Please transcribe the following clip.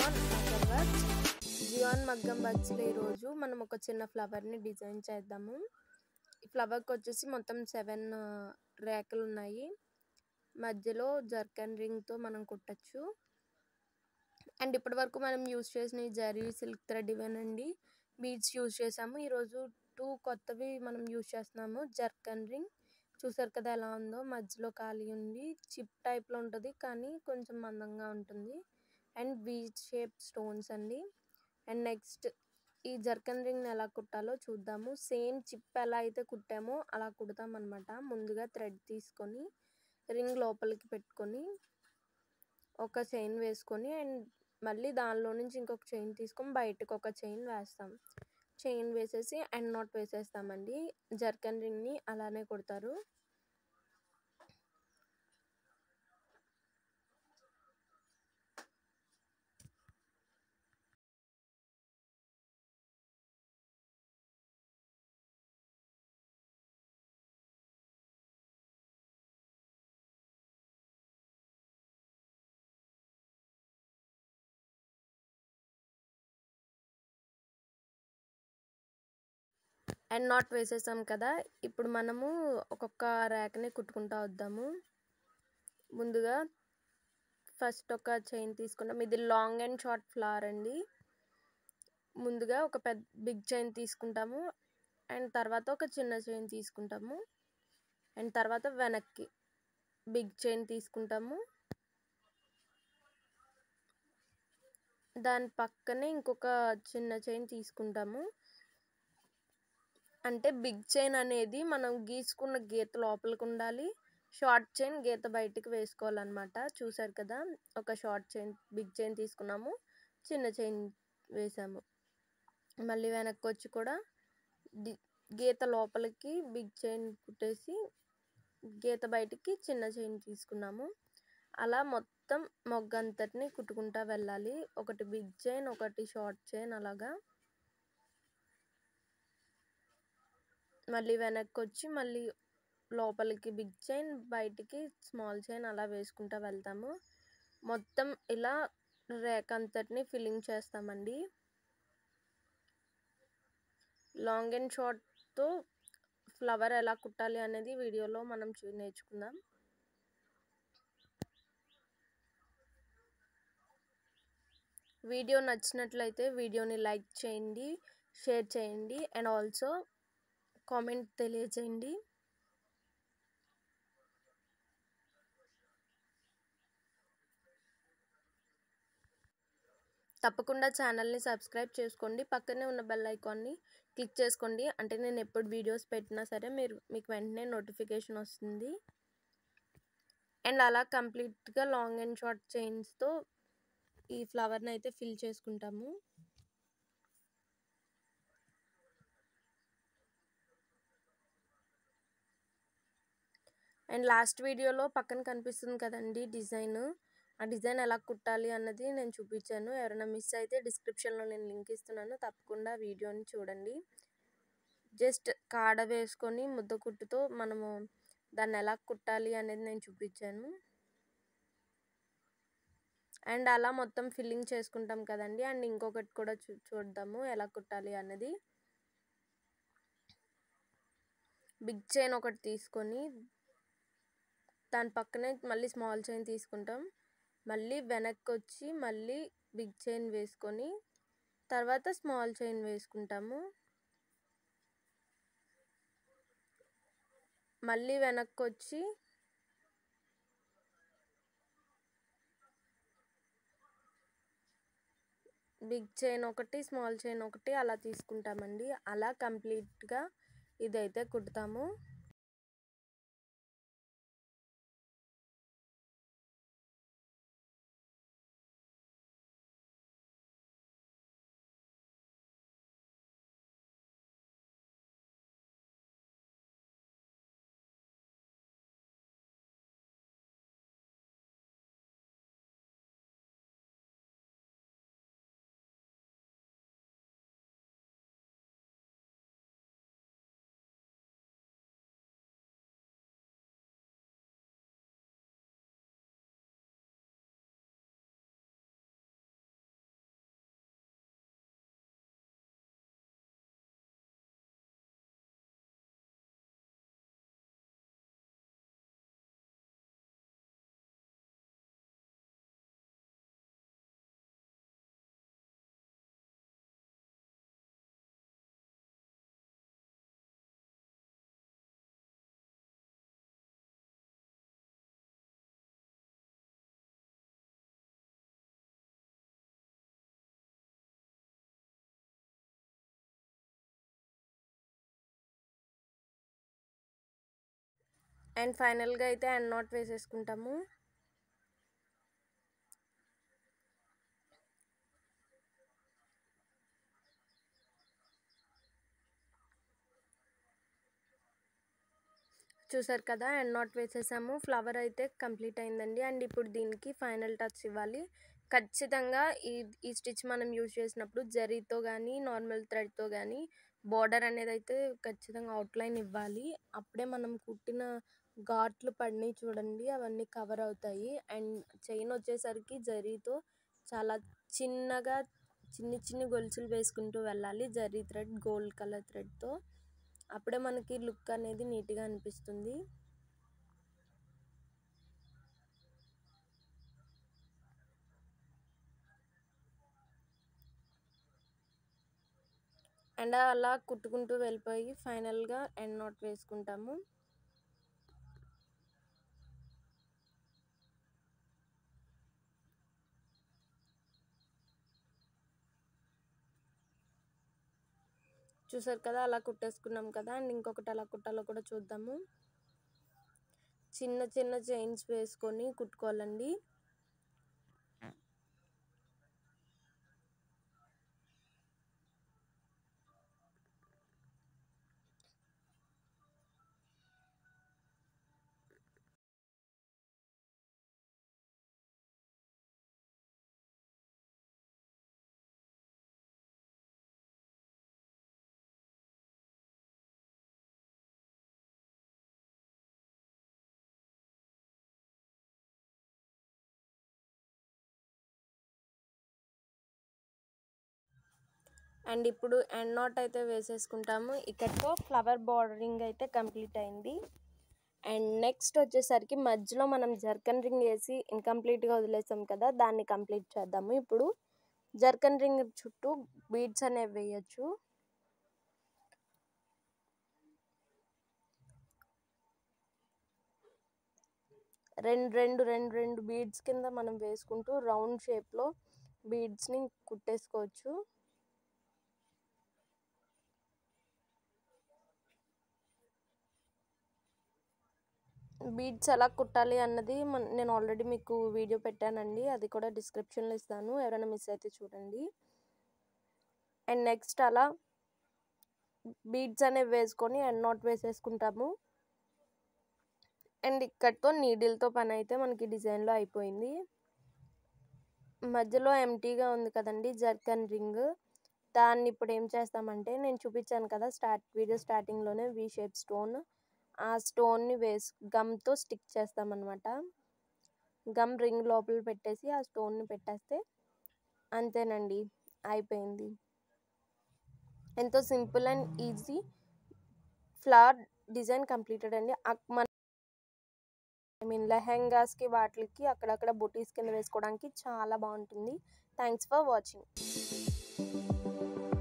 Gian Agarwal Gian మగ్గం వర్క్స్లో ఈరోజు మనం ఒక చిన్న ఫ్లవర్ని డిజైన్ చేద్దాము ఈ ఫ్లవర్కి వచ్చేసి మొత్తం సెవెన్ రేకులు ఉన్నాయి మధ్యలో జర్కన్ రింగ్తో మనం కుట్టచ్చు అండ్ ఇప్పటి వరకు మనం యూస్ చేసిన ఈ జరీ సిల్క్ థ్రెడ్ ఇవేనండి బీడ్స్ యూజ్ చేసాము ఈరోజు టూ కొత్తవి మనం యూజ్ చేస్తున్నాము జర్కన్ రింగ్ చూసారు కదా ఎలా ఉందో మధ్యలో ఖాళీ ఉంది చిప్ టైప్లో ఉంటుంది కానీ కొంచెం మందంగా ఉంటుంది అండ్ వీ షేప్ స్టోన్స్ అండి అండ్ నెక్స్ట్ ఈ జర్కన్ రింగ్ని ఎలా కుట్టాలో చూద్దాము సేమ్ చిప్ ఎలా అయితే కుట్టామో అలా కుడతాం అనమాట ముందుగా థ్రెడ్ తీసుకొని రింగ్ లోపలికి పెట్టుకొని ఒక చైన్ వేసుకొని అండ్ మళ్ళీ దానిలో నుంచి ఇంకొక చైన్ తీసుకొని బయటకు ఒక చైన్ వేస్తాం చైన్ వేసేసి అండ్ నాట్ వేసేస్తామండి జర్కన్ రింగ్ని అలానే కుడతారు అండ్ నాట్ వేసేసాం కదా ఇప్పుడు మనము ఒక్కొక్క ర్యాక్ని కుట్టుకుంటా వద్దాము ముందుగా ఫస్ట్ ఒక చైన్ తీసుకుంటాం ఇది లాంగ్ అండ్ షార్ట్ ఫ్లవర్ అండి ముందుగా ఒక పెద్ద బిగ్ చైన్ తీసుకుంటాము అండ్ తర్వాత ఒక చిన్న చైన్ తీసుకుంటాము అండ్ తర్వాత వెనక్కి బిగ్ చైన్ తీసుకుంటాము దాని పక్కనే ఇంకొక చిన్న చైన్ తీసుకుంటాము అంటే బిగ్ చైన్ అనేది మనం గీసుకున్న గీత లోపలికి ఉండాలి షార్ట్ చైన్ గీత బయటికి వేసుకోవాలన్నమాట చూసారు కదా ఒక షార్ట్ చైన్ బిగ్ చైన్ తీసుకున్నాము చిన్న చైన్ వేసాము మళ్ళీ వెనక్కి వచ్చి కూడా గీత లోపలికి బిగ్ చైన్ కుట్టేసి గీత బయటికి చిన్న చైన్ తీసుకున్నాము అలా మొత్తం మొగ్గంతటిని కుట్టుకుంటా వెళ్ళాలి ఒకటి బిగ్ చైన్ ఒకటి షార్ట్ చైన్ అలాగా మళ్ళీ వెనక్కి వచ్చి మళ్ళీ లోపలికి బిగ్ చైన్ బయటికి స్మాల్ చైన్ అలా వేసుకుంటూ వెళ్తాము మొత్తం ఇలా రేక్ అంతటిని ఫిల్లింగ్ చేస్తామండి లాంగ్ అండ్ షార్ట్తో ఫ్లవర్ ఎలా కుట్టాలి అనేది వీడియోలో మనం చూ నేర్చుకుందాం వీడియో నచ్చినట్లయితే వీడియోని లైక్ చేయండి షేర్ చేయండి అండ్ ఆల్సో కామెంట్ తెలియజేయండి తప్పకుండా ఛానల్ని సబ్స్క్రైబ్ చేసుకోండి పక్కనే ఉన్న బెల్ ఐకాన్ని క్లిక్ చేసుకోండి అంటే నేను ఎప్పుడు వీడియోస్ పెట్టినా సరే మీరు మీకు వెంటనే నోటిఫికేషన్ వస్తుంది అండ్ అలా కంప్లీట్గా లాంగ్ అండ్ షార్ట్ చైన్స్తో ఈ ఫ్లవర్ని అయితే ఫిల్ చేసుకుంటాము అండ్ లాస్ట్ వీడియోలో పక్కన కనిపిస్తుంది కదండి డిజైన్ ఆ డిజైన్ ఎలా కుట్టాలి అన్నది నేను చూపించాను ఎవరైనా మిస్ అయితే డిస్క్రిప్షన్లో నేను లింక్ ఇస్తున్నాను తప్పకుండా వీడియోని చూడండి జస్ట్ కాడ వేసుకొని ముద్ద కుట్టుతో మనము దాన్ని ఎలా కుట్టాలి అనేది నేను చూపించాను అండ్ అలా మొత్తం ఫిల్లింగ్ చేసుకుంటాం కదండి అండ్ ఇంకొకటి కూడా చూ చూద్దాము ఎలా కుట్టాలి అన్నది బిగ్ చైన్ ఒకటి తీసుకొని దాని పక్కనే మళ్ళీ స్మాల్ చైన్ తీసుకుంటాం మళ్ళీ వెనక్కి వచ్చి మళ్ళీ బిగ్ చైన్ వేసుకొని తర్వాత స్మాల్ చైన్ వేసుకుంటాము మళ్ళీ వెనక్కి వచ్చి బిగ్ చైన్ ఒకటి స్మాల్ చైన్ ఒకటి అలా తీసుకుంటామండి అలా కంప్లీట్గా ఇదైతే కుడతాము అండ్ ఫైనల్గా అయితే అండ్ నాట్ వేసేసుకుంటాము చూసారు కదా అండ్ నాట్ వేసేసాము ఫ్లవర్ అయితే కంప్లీట్ అయిందండి అండ్ ఇప్పుడు దీనికి ఫైనల్ టచ్ ఇవ్వాలి ఖచ్చితంగా ఈ ఈ స్టిచ్ మనం యూజ్ చేసినప్పుడు జరీతో కానీ నార్మల్ థ్రెడ్తో కానీ బార్డర్ అనేది అయితే ఖచ్చితంగా అవుట్లైన్ ఇవ్వాలి అప్పుడే మనం కుట్టిన ఘాట్లు పడినాయి చూడండి అవన్నీ కవర్ అవుతాయి అండ్ చైన్ వచ్చేసరికి జరీతో చాలా చిన్నగా చిన్ని చిన్ని గొలుసులు వేసుకుంటూ వెళ్ళాలి జరీ థ్రెడ్ గోల్డ్ కలర్ థ్రెడ్తో అప్పుడే మనకి లుక్ అనేది నీట్గా అనిపిస్తుంది అండ్ అలా కుట్టుకుంటూ వెళ్ళిపోయి ఫైనల్గా ఎండ్ నాట్ వేసుకుంటాము చూసారు కదా అలా కుట్టేసుకున్నాం కదా అండ్ ఇంకొకటి అలా కుట్టాలో కూడా చూద్దాము చిన్న చిన్న చైన్స్ వేసుకొని కుట్టుకోవాలండి అండ్ ఇప్పుడు ఎండ్ నాట్ అయితే వేసేసుకుంటాము ఇక్కడతో ఫ్లవర్ బార్డరింగ్ అయితే కంప్లీట్ అయింది అండ్ నెక్స్ట్ వచ్చేసరికి మధ్యలో మనం జర్కన్ రింగ్ వేసి ఇన్కంప్లీట్గా వదిలేసాం కదా దాన్ని కంప్లీట్ చేద్దాము ఇప్పుడు జర్కన్ రింగ్ చుట్టూ బీడ్స్ అనేవి వేయచ్చు రెండు రెండు రెండు రెండు బీడ్స్ కింద మనం వేసుకుంటూ రౌండ్ షేప్లో బీడ్స్ని కుట్టేసుకోవచ్చు బీడ్స్ ఎలా కుట్టాలి అన్నది నేను ఆల్రెడీ మీకు వీడియో పెట్టానండి అది కూడా డిస్క్రిప్షన్లో ఇస్తాను ఎవరైనా మిస్ అయితే చూడండి అండ్ నెక్స్ట్ అలా బీడ్స్ అనేవి వేసుకొని అండ్ నాట్ వేసేసుకుంటాము అండ్ ఇక్కడతో నీడిల్తో పని అయితే మనకి డిజైన్లో అయిపోయింది మధ్యలో ఎంటీగా ఉంది కదండి జర్కన్ రింగ్ దాన్ని ఇప్పుడు ఏం చేస్తామంటే నేను చూపించాను కదా స్టార్ట్ వీడియో స్టార్టింగ్లోనే వి షేప్ స్టోన్ ఆ స్టోన్ని వేసి గమ్తో స్టిక్ చేస్తామన్నమాట గమ్ రింగ్ లోపల పెట్టేసి ఆ స్టోన్ని పెట్టేస్తే అంతేనండి అయిపోయింది ఎంతో simple and easy flower design completed అండి మన ఐ మీన్ లెహెంగాస్కి వాటికి అక్కడక్కడ బొటీస్ కింద వేసుకోవడానికి చాలా బాగుంటుంది థ్యాంక్స్ ఫర్ వాచింగ్